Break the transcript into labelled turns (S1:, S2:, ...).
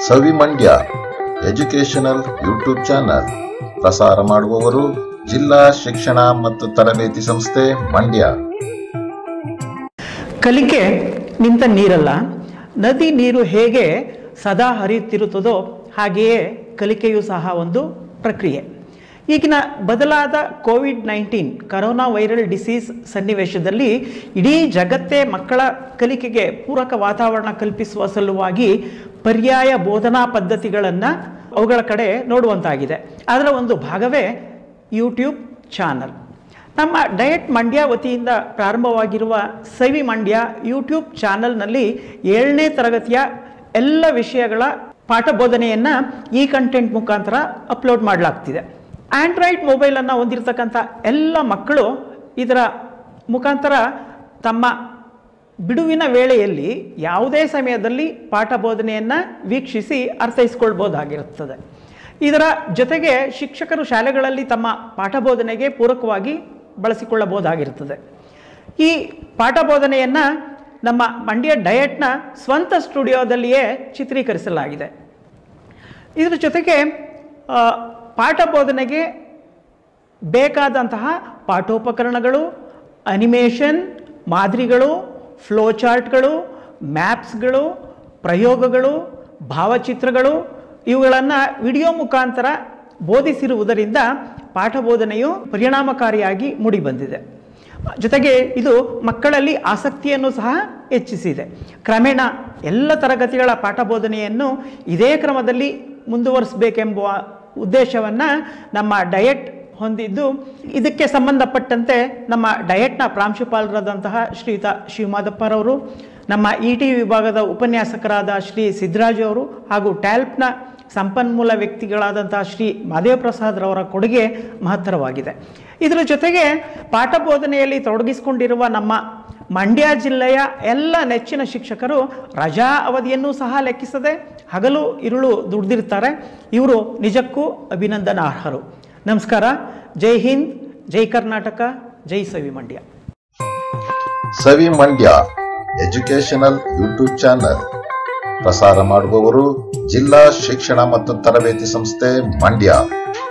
S1: ಸವಿ Mandya educational YouTube channel ಪ್ರಸಾರ ಮಾಡುವವರು ಜಿಲ್ಲಾ ಶಿಕ್ಷಣ ಮತ್ತು ತರಬೇತಿ ಸಂಸ್ಥೆ ಮಂಡ್ಯ
S2: ಕಲಿಕೆ ನಿಂತ ನೀರಲ್ಲ ನದಿ ನೀರು ಹೇಗೆ ಸದಾ ಹರಿಯುತ್ತಿರುತ್ತದೋ ಹಾಗೆಯೇ ಕಲಿಕೆಯೂ ಸಹ ಒಂದು ಪ್ರಕ್ರಿಯೆ ಈಗಿನ ಬದಲಾದ COVID nineteen corona viral disease ಸನ್ನಿವೇಶದಲ್ಲಿ ಇಡೀ ಜಗತ್ತೇ ಮಕ್ಕಳ ಕಲಿಕೆಗೆ ಪೂರಕ ವಾತಾವರಣ ಕಲ್ಪಿಸುವ ಸಲುವಾಗಿ ಪರ್ಯಾಯ ಬೋಧನಾ ಪದ್ಧತಿಗಳನ್ನು ಅವುಗಳ ಕಡೆ ನೋಡುವಂತಾಗಿದೆ ಅದರ ಒಂದು ಭಾಗವೇ ಯೂಟ್ಯೂಬ್ ಚಾನಲ್ ನಮ್ಮ ಡಯಟ್ ಮಂಡ್ಯ ವತಿಯಿಂದ ಪ್ರಾರಂಭವಾಗಿರುವ ಸವಿ ಮಂಡ್ಯ ಯೂಟ್ಯೂಬ್ ಚಾನಲ್ನಲ್ಲಿ ಏಳನೇ ತರಗತಿಯ ಎಲ್ಲ ವಿಷಯಗಳ ಪಾಠ ಬೋಧನೆಯನ್ನು ಈ ಕಂಟೆಂಟ್ ಮುಖಾಂತರ ಅಪ್ಲೋಡ್ ಮಾಡಲಾಗ್ತಿದೆ ಆಂಡ್ರಾಯ್ಡ್ ಮೊಬೈಲನ್ನು ಹೊಂದಿರತಕ್ಕಂಥ ಎಲ್ಲ ಮಕ್ಕಳು ಇದರ ಮುಖಾಂತರ ತಮ್ಮ ಬಿಡುವಿನ ವೇಳೆಯಲ್ಲಿ ಯಾವುದೇ ಸಮಯದಲ್ಲಿ ಪಾಠ ಬೋಧನೆಯನ್ನು ವೀಕ್ಷಿಸಿ ಅರ್ಥೈಸ್ಕೊಳ್ಬೋದಾಗಿರುತ್ತದೆ ಇದರ ಜೊತೆಗೆ ಶಿಕ್ಷಕರು ಶಾಲೆಗಳಲ್ಲಿ ತಮ್ಮ ಪಾಠ ಬೋಧನೆಗೆ ಪೂರಕವಾಗಿ ಬಳಸಿಕೊಳ್ಳಬಹುದಾಗಿರುತ್ತದೆ ಈ ಪಾಠ ಬೋಧನೆಯನ್ನು ನಮ್ಮ ಮಂಡ್ಯ ಡಯಟ್ನ ಸ್ವಂತ ಸ್ಟುಡಿಯೋದಲ್ಲಿಯೇ ಚಿತ್ರೀಕರಿಸಲಾಗಿದೆ ಇದರ ಜೊತೆಗೆ ಆ, ಪಾಠ ಬೋಧನೆಗೆ ಬೇಕಾದಂತಹ ಪಾಠೋಪಕರಣಗಳು ಅನಿಮೇಷನ್ ಮಾದರಿಗಳು ಫ್ಲೋ ಚಾರ್ಟ್ಗಳು ಮ್ಯಾಪ್ಸ್ಗಳು ಪ್ರಯೋಗಗಳು ಭಾವಚಿತ್ರಗಳು ಇವುಗಳನ್ನು ವಿಡಿಯೋ ಮುಖಾಂತರ ಬೋಧಿಸಿರುವುದರಿಂದ ಪಾಠ ಬೋಧನೆಯು ಪರಿಣಾಮಕಾರಿಯಾಗಿ ಮೂಡಿಬಂದಿದೆ ಜೊತೆಗೆ ಇದು ಮಕ್ಕಳಲ್ಲಿ ಆಸಕ್ತಿಯನ್ನು ಸಹ ಹೆಚ್ಚಿಸಿದೆ ಕ್ರಮೇಣ ಎಲ್ಲ ತರಗತಿಗಳ ಪಾಠ ಬೋಧನೆಯನ್ನು ಇದೇ ಕ್ರಮದಲ್ಲಿ ಮುಂದುವರಿಸಬೇಕೆಂಬ ಉದ್ದೇಶವನ್ನು ನಮ್ಮ ಡಯಟ್ ಹೊಂದಿದ್ದು ಇದಕ್ಕೆ ಸಂಬಂಧಪಟ್ಟಂತೆ ನಮ್ಮ ಡಯಟ್ನ ಪ್ರಾಂಶುಪಾಲರಾದಂತಹ ಶ್ರೀಯುತ ಶಿವಮಾದಪ್ಪರವರು ನಮ್ಮ ಇ ಟಿ ವಿಭಾಗದ ಉಪನ್ಯಾಸಕರಾದ ಶ್ರೀ ಸಿದ್ದರಾಜು ಅವರು ಹಾಗೂ ಟ್ಯಾಲ್ಪ್ನ ಸಂಪನ್ಮೂಲ ವ್ಯಕ್ತಿಗಳಾದಂತಹ ಶ್ರೀ ಮಾದೇವ ಪ್ರಸಾದ್ರವರ ಕೊಡುಗೆ ಮಹತ್ತರವಾಗಿದೆ ಇದರ ಜೊತೆಗೆ ಪಾಠ ಬೋಧನೆಯಲ್ಲಿ ತೊಡಗಿಸಿಕೊಂಡಿರುವ ನಮ್ಮ ಮಂಡ್ಯ ಜಿಲ್ಲೆಯ ಎಲ್ಲ ನೆಚ್ಚಿನ ಶಿಕ್ಷಕರು ರಜಾ ಅವಧಿಯನ್ನು ಸಹ ಲೆಕ್ಕಿಸದೆ ಹಗಲು ಇರುಳು ದುಡ್ದಿರ್ತಾರೆ ಇವರು ನಿಜಕ್ಕೂ ಅಭಿನಂದನಾರ್ಹರು ನಮಸ್ಕಾರ Jai Hind Jai Karnataka Jai Savi Mandya
S1: Savi Mandya educational YouTube channel ಪ್ರಸಾರ ಮಾಡುವವರು ಜಿಲ್ಲಾ ಶಿಕ್ಷಣ ಮತ್ತು ತರಬೇತಿ ಸಂಸ್ಥೆ ಮಂಡ್ಯ